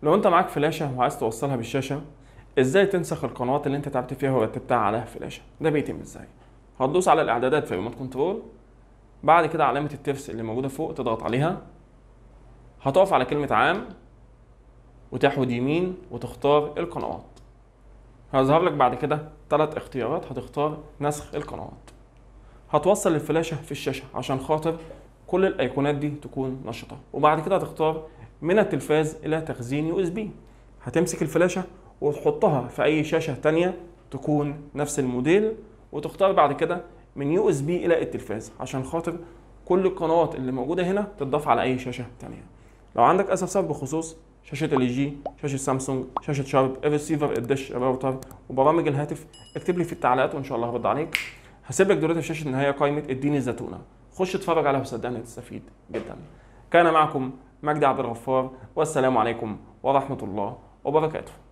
لو انت معاك فلاشة وعايز توصلها بالشاشة ازاي تنسخ القنوات اللي انت تعبت فيها ورتبتها على فلاشة ده بيتم ازاي هتدوس على الاعدادات في ريموت كنترول بعد كده علامة الترس اللي موجودة فوق تضغط عليها هتقف على كلمة عام وتحود يمين وتختار القنوات هيظهر لك بعد كده ثلاث اختيارات هتختار نسخ القنوات هتوصل الفلاشة في الشاشة عشان خاطر كل الايقونات دي تكون نشطة وبعد كده هتختار من التلفاز الى تخزين يو اس بي هتمسك الفلاشة وتحطها في اي شاشة تانية تكون نفس الموديل وتختار بعد كده من يو اس بي الى التلفاز عشان خاطر كل القنوات اللي موجودة هنا تضاف على اي شاشة تانية لو عندك اي استفسار بخصوص شاشة ال جي، شاشة سامسونج، شاشة شارب، الريسيفر، الدش، الراوتر وبرامج الهاتف اكتب لي في التعليقات وان شاء الله هرد عليك. هسيب لك دلوقتي في شاشة النهاية قائمة اديني الزتونة. خش اتفرج عليها وصدقني هتستفيد جدا. كان معكم مجدي عبد الغفار والسلام عليكم ورحمة الله وبركاته.